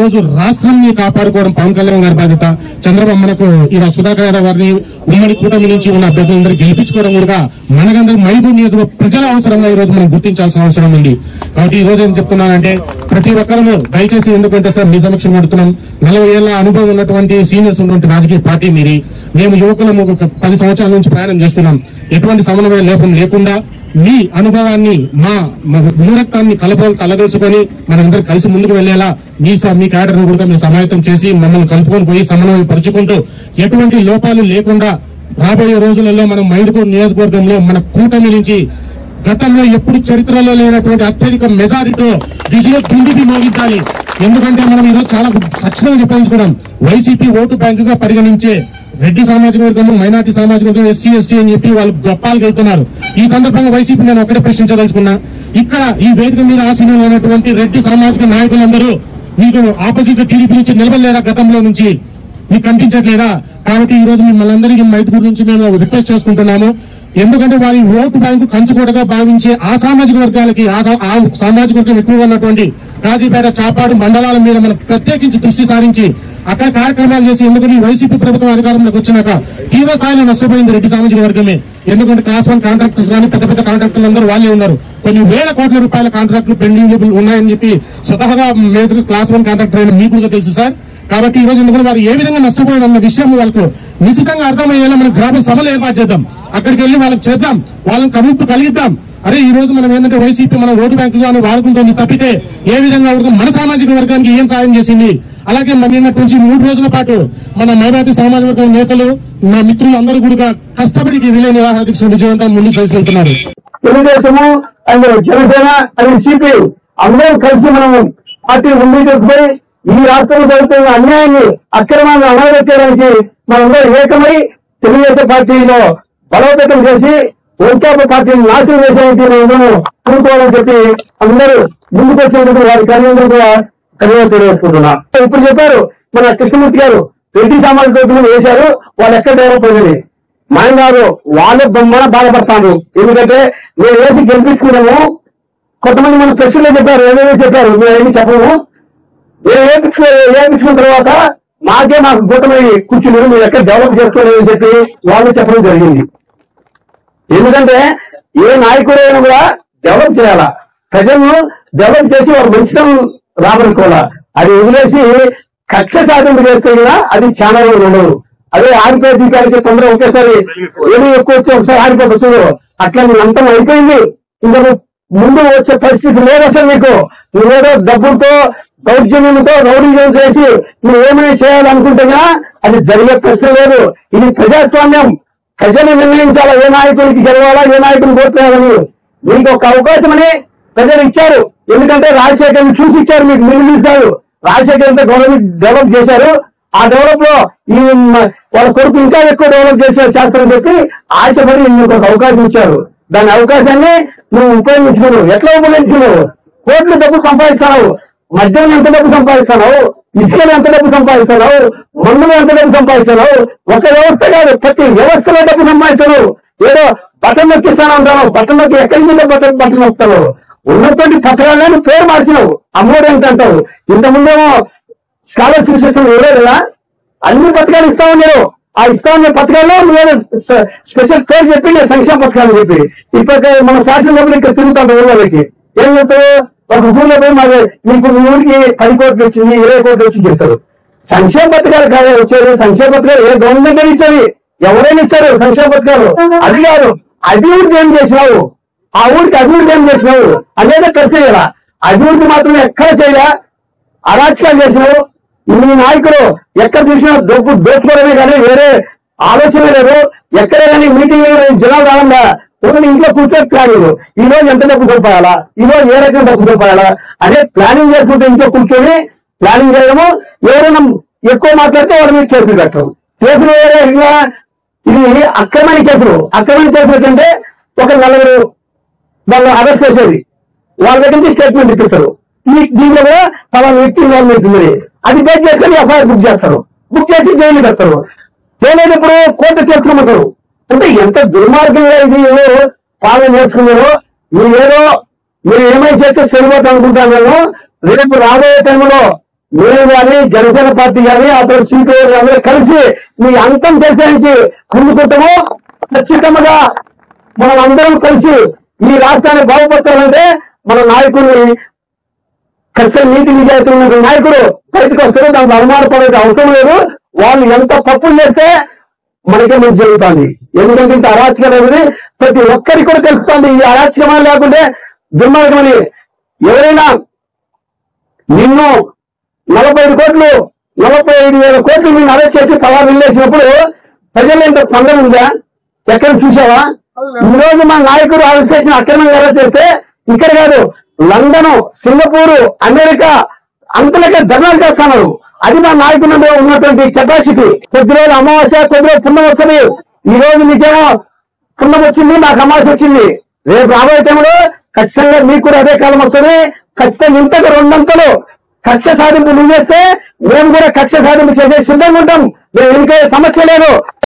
రోజు రాష్ట్రాన్ని కాపాడుకోవడం పవన్ కళ్యాణ్ గారి బాధ్యత చంద్రబాబు మనకు ఇలా సుధాకర్ యాదవ్ గారిని ఉమ్మడి కూటమి నుంచి ఉన్న అభ్యర్థులందరూ గెలిపించుకోవడం కూడా మనకందరూ మైదూరు నియోజకవర్గ ప్రజల అవసరంగా ఈ రోజు మనం గుర్తించాల్సిన అవసరం ఉంది కాబట్టి ఈ రోజు ఏం చెప్తున్నానంటే ప్రతి ఒక్కరూ దయచేసి ఎందుకంటే సార్ మీ సమక్షం పెడుతున్నాం నలభై ఏళ్ల అనుభవం ఉన్నటువంటి సీనియర్స్ ఉన్నటువంటి రాజకీయ పార్టీ మీది మేము యువకులము ఒక పది సంవత్సరాల నుంచి ప్రయాణం చేస్తున్నాం ఎటువంటి సమన్వయ లేపం లేకుండా మీ అనుభవాన్ని మా మా యువరక్తాన్ని కలప కలగలుసుకొని మనందరం కలిసి ముందుకు వెళ్లేలా మీ స- మీ క్యాడర్ కూడా మీరు సమాయత్తం చేసి మమ్మల్ని కలుపుకొని పోయి సమన్వయం పరుచుకుంటూ ఎటువంటి లోపాలు లేకుండా రాబోయే రోజులలో మనం మైదుకూరు నియోజకవర్గంలో మన కూటమి నుంచి గతంలో ఎప్పుడు చరిత్రలో లేనటువంటి అత్యధిక మెజారిటీతో విజయ దుండికి మోగించాలి ఎందుకంటే మనం ఈరోజు చాలా ఖచ్చితంగా చెప్పాల్చుకున్నాం వైసీపీ ఓటు బ్యాంకుగా పరిగణించే రెడ్డి సామాజిక వర్గం మైనార్టీ సామాజిక వర్గం ఎస్సీ ఎస్టీ అని చెప్పి వాళ్ళు గొప్పాలకు వెళ్తున్నారు ఈ సందర్భంగా వైసీపీ నేను ఒకటే ప్రశ్నించదలుచుకున్నా ఇక్కడ ఈ వేదిక మీద ఆసీనంలో ఉన్నటువంటి రెడ్డి సామాజిక నాయకులందరూ మీకు ఆపోజిట్ టీడీపీ నుంచి నిలబడలేదా గతంలో నుంచి మీకు కనిపించట్లేదా కాబట్టి ఈ రోజు మిమ్మల్ని అందరికీ మైదుగురు నుంచి మేము రిక్వెస్ట్ చేసుకుంటున్నాము ఎందుకంటే వారి ఓటు బ్యాంకు కంచుకోటగా భావించే ఆ సామాజిక వర్గాలకి ఆ సా- ఆ సామాజిక వర్గం ఎక్కువగా ఉన్నటువంటి రాజీపేట చాపాడు మండలాల మీద మనం ప్రత్యేకించి దృష్టి సారించి అక్కడ కార్యక్రమాలు చేసి ఎందుకంటే ఈ వైసీపీ ప్రభుత్వం అధికారంలోకి వచ్చినాక తీవ్ర స్థాయిలో నష్టపోయింది రెడ్డి సామాజిక వర్గమే ఎందుకంటే క్లాస్ వన్ కాంట్రాక్టర్స్ కానీ పెద్ద పెద్ద కాంట్రాక్టర్లు అందరూ వాళ్ళే ఉన్నారు కొన్ని వేల కోట్ల రూపాయల కాంట్రాక్టులు పెండింగ్ ఉన్నాయని చెప్పి స్వతహాగా మేజర్ క్లాస్ వన్ కాంట్రాక్టర్ అయిన మీకు కూడా తెలుసు సార్ కాబట్టి ఈ రోజు ఎందుకంటే వారు ఏ విధంగా నష్టపోయిన విషయం వాళ్ళకు నిశ్చితంగా అర్థమయ్యేలా మనం గ్రామ సభలు ఏర్పాటు చేద్దాం అక్కడికి వెళ్ళి వాళ్ళకి చేద్దాం వాళ్ళని కమింపు కలిగిద్దాం అరే ఈ రోజు మనం ఏంటంటే వైసీపీ మనం ఓటు బ్యాంకుగా అని వాడుకుంటుంది తప్పితే ఏ విధంగా ఉడక మన సామాజిక వర్గానికి ఏం సాయం చేసింది అలాగే మన నిన్నటి నుంచి మూడు రోజుల పాటు మన మైనార్టీ సామాజిక వర్గం నేతలు నా మిత్రులు అందరూ కూడా కష్టపడి ఈ విలయ నిరాహార దీక్ష విజయవంతం ముందుకు తీసుకెళ్తున్నారు Telugu Desam and Janasena and CPI అందరం కలిసి మనం పార్టీ ముందుకు చెప్పుకొని ఈ రాష్ట్రంలో జరుగుతున్న అన్యాయాన్ని అక్రమాన్ని అమలుపెట్టడానికి మనందరం ఏకమై తెలుగుదేశం పార్టీలో బలోపేతం చేసి ఓట్యాప పార్టీని నాశనం చేసేందుకు మేము కూడుకోవాలని చెప్పి అందరూ ముందుకు వచ్చేందుకు వారి కార్యంలో కూడా ధన్యవాదాలు తెలియజేసుకుంటున్నా ఇప్పుడు చెప్పారు మన కృష్ణమూర్తి గారు రెడ్డి సామాజిక వర్గం వేశారు వాళ్ళు ఎక్కడ డెవలప్ అయ్యింది మనం కాదు వాళ్ళే బొమ్మన బాధపడతాను ఎందుకంటే మేము వేసి గెలిపించుకున్నాము కొంతమంది మన ప్రశ్నలో చెప్పారు ఏమేమి చెప్పారు మేము ఏమి చెప్పము మేము వేపించుకో వేపించుకున్న తర్వాత మాకే మాకు కూటమి కూర్చున్నారు మీరు ఎక్కడ డెవలప్ చేసుకోలేదని చెప్పి వాళ్ళు చెప్పడం జరిగింది ఎందుకంటే ఏ నాయకుడైనా కూడా డెవలప్ చేయాలా ప్రజలను డెవలప్ చేసి వారు మంచితనం రాబడుకోవాలా అది వదిలేసి కక్ష సాధింపు చేస్తే కూడా అది చాలా రోజులు ఉండదు అదే ఆరిపోయి దిగానికి తొందర ఒకేసారి ఏమి ఎక్కువ వచ్చి ఒకసారి ఆరిపోవచ్చు అట్లా నీ అంతం అయిపోయింది ఇంకా నువ్వు ముందు వచ్చే పరిస్థితి లేదు అసలు నీకు నువ్వేదో డబ్బులతో దౌర్జన్యంతో రౌడీజం చేసి నువ్వు ఏమైనా చేయాలనుకుంటున్నా అది జరిగే ప్రశ్న లేదు ఇది ప్రజాస్వామ్యం ప్రజలు నిర్ణయించాలా ఏ నాయకుడికి గెలవాలా ఏ నాయకుడిని కోట్లేదని మీకు ఒక అవకాశం అని ప్రజలు ఇచ్చారు ఎందుకంటే రాజశేఖర్ చూసి ఇచ్చారు మీకు మిగిలి ఇచ్చారు రాజశేఖర్ అంతా గవర్నమెంట్ డెవలప్ చేశారు ఆ డెవలప్ లో ఈ మ- వాళ్ళ కొడుకు ఇంకా ఎక్కువ డెవలప్ చేసే చేస్తారని చెప్పి ఆశపడి మీకు ఒక అవకాశం ఇచ్చారు దాని అవకాశాన్ని నువ్వు ఉపయోగించుకున్నావు ఎట్లా ఉపయోగించుకున్నావు కోట్లు డబ్బు సంపాదిస్తున్నావు మద్యం ఎంత డబ్బు సంపాదిస్తున్నావు ఇసుకలు ఎంత డబ్బు సంపాదిస్తున్నావు మందులు ఎంత డబ్బు సంపాదిస్తున్నావు ఒక వ్యవస్థ కాదు ప్రతి వ్యవస్థలో డబ్బు సంపాదిస్తున్నావు ఏదో బటన్ నొక్కిస్తాను అంటాను బటన్ నొక్కి ఎక్కడి నుంచి బటన్ బటన్ నొక్కుతావు ఉన్నటువంటి పత్రాలను పేరు మార్చినావు అమ్మోడు ఎంత అంటావు ఇంతకుముందేమో స్కాలర్షిప్ సిస్టమ్ ఇవ్వలేదు కదా అన్ని పథకాలు ఇస్తా ఉన్నారు ఆ ఇస్తా ఉన్న పథకాల్లో నేను స- స్పెషల్ పేరు చెప్పి నేను సంక్షేమ పథకాలు చెప్పి ఇప్పటికే మన శాసనసభ్యులు ఇక్కడ తిరుగుతాం ఊళ్ళకి ఏం చెప్తారు ఒక ఊళ్ళో పోయి మాది మీకు మీ ఊరికి పది కోట్లు వచ్చింది ఇరవై కోట్లు వచ్చింది చెప్తారు సంక్షేమ పథకాలు కాదు వచ్చేది సంక్షేమ పథకాలు ఏ గవర్నమెంట్ అయినా ఇచ్చేది ఎవరైనా ఇచ్చారు సంక్షేమ పథకాలు అది కాదు అభివృద్ధి ఏం చేసినావు ఆ ఊరికి అభివృద్ధి ఏం చేసినావు అనేది ఖర్చు చేయాలా అభివృద్ధి మాత్రం ఎక్కడ చేయలే అరాచకాలు చేసినావు ఈ నాయకులు ఎక్కడ చూసినా డబ్బు దోచుకోవడమే కానీ వేరే ఆలోచన లేదు ఎక్కడ కానీ మీటింగ్ జనాలు రాకుండా ఓన్లీ ఇంట్లో కూర్చొని ప్లానింగ్ ఈ రోజు ఎంత డబ్బు సంపాయాలా ఈ రోజు ఏ రకం డబ్బు సంపాయాలా అదే ప్లానింగ్ చేసుకుంటే ఇంట్లో కూర్చొని ప్లానింగ్ చేయడము ఎవరైనా ఎక్కువ మాట్లాడితే వాళ్ళ మీద కేసులు కట్టడం కేసులు వేరే ఇంకా ఇది అక్రమైన కేసులు అక్రమైన కేసులు ఏంటంటే ఒక నలుగురు వాళ్ళు అరెస్ట్ చేసేది వాళ్ళ దగ్గర నుంచి స్టేట్మెంట్ ఇప్పిస్తారు ఈ దీంట్లో కూడా పలానా వ్యక్తి ఇన్వాల్వ్మెంట్ ఉంది అది బేస్ చేసుకొని ఎఫ్ఐఆర్ బుక్ చేస్తారు బుక్ చేసి జైలు పెడతారు లేనప్పుడు కోర్టు తీర్చుకోమంటారు అంటే ఎంత దుర్మార్గంగా ఇది ఏదో పాలన నేర్చుకున్నారో మీరు ఏదో మీరు ఏమైనా చేస్తే సరిపోతుంది అనుకుంటాను రేపు రాబోయే టైంలో మేము కానీ జనసేన పార్టీ కానీ అతను సిపిఐ అందరూ కలిసి మీ అంతం చేసేందుకు ముందుకుంటాము ఖచ్చితంగా మనం అందరం కలిసి ఈ రాష్ట్రాన్ని బాగుపరచాలంటే మన నాయకుల్ని ఖచ్చితంగా నీతి నిజాయితీ ఉన్న నాయకుడు బయటకు వస్తారు దానికి అనుమానపడే అవసరం లేదు వాళ్ళు ఎంత తప్పులు చేస్తే మనకే మంచి జరుగుతుంది ఎందుకంటే ఇంత అరాచకం అనేది ప్రతి ఒక్కరికి కూడా తెలుస్తుంది ఈ అరాచకమాలు లేకుంటే దుర్మార్గమని ఎవరైనా నిన్ను నలభై ఐదు కోట్లు నలభై ఐదు వేల కోట్లు నిన్ను అరెస్ట్ చేసి పవర్ వెళ్ళేసినప్పుడు ప్రజలు ఎంత స్పందన ఉందా ఎక్కడ చూసావా ఈ రోజు మా నాయకుడు అరెస్ట్ చేసిన అక్రమంగా అరెస్ట్ చేస్తే ఇక్కడ కాదు లండన్ సింగపూర్ అమెరికా అంతలకే ధర్నాలు చేస్తున్నారు అది మా నాయకుడు ఉన్నటువంటి కెపాసిటీ కొద్ది రోజులు అమావాస్య కొద్ది రోజు పుణ్యం వస్తుంది ఈ రోజు నిజమో పుణ్యం వచ్చింది నాకు అమావాస్య వచ్చింది రేపు రాబోయే టైంలో ఖచ్చితంగా మీకు కూడా అదే కాలం వస్తుంది ఖచ్చితంగా ఇంతకు రెండంతలు కక్ష సాధింపు నువ్వేస్తే మేము కూడా కక్ష సాధింపు చేసే సిద్ధంగా ఉంటాం మేము ఇంకా సమస్య లేదు